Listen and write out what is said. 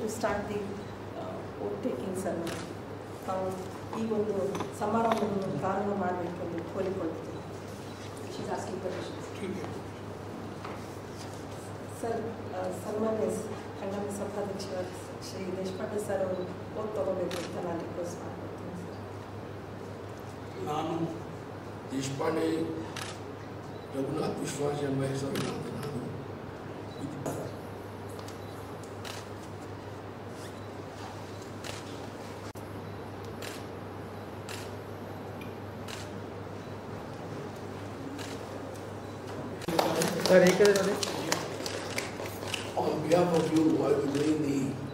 Start the vote taking sir ತಾವು ಈ ಒಂದು ಸಮಾರಂಭವನ್ನು ಪ್ರಾರಂಭ ಮಾಡಬೇಕೆಂದು ಕೋರಿಕೊಳ್ಳುತ್ತೇನೆ She's asking permission. ಸರ್ ಆ, ಸನ್ಮಾನ್ಯ ಸಂಗಮ ಸಭಾಧ್ಯಕ್ಷ ಶ್ರೀ ದೇಶಪಾಂಡೆ ಸರ್ ಅವರು ಓಟ್ ತಗೋಬೇಕು ಅಂತ ನಾನು ರಿಕ್ವೆಸ್ಟ್ ಮಾಡ್ಕೊಳ್ತೀನಿ ಸರ್ ನಾನು ದೇಶಪಾಂಡೆ ರಘುನಾಥ್ ವಿಶ್ವಾಸ್ ಎಂಬ ಹೆಸರಿನಂತೆ ನಾನು ಇದು- ಸರ್ ಈ ಕಡೆ ನೋಡಿ On behalf of you, I will bring the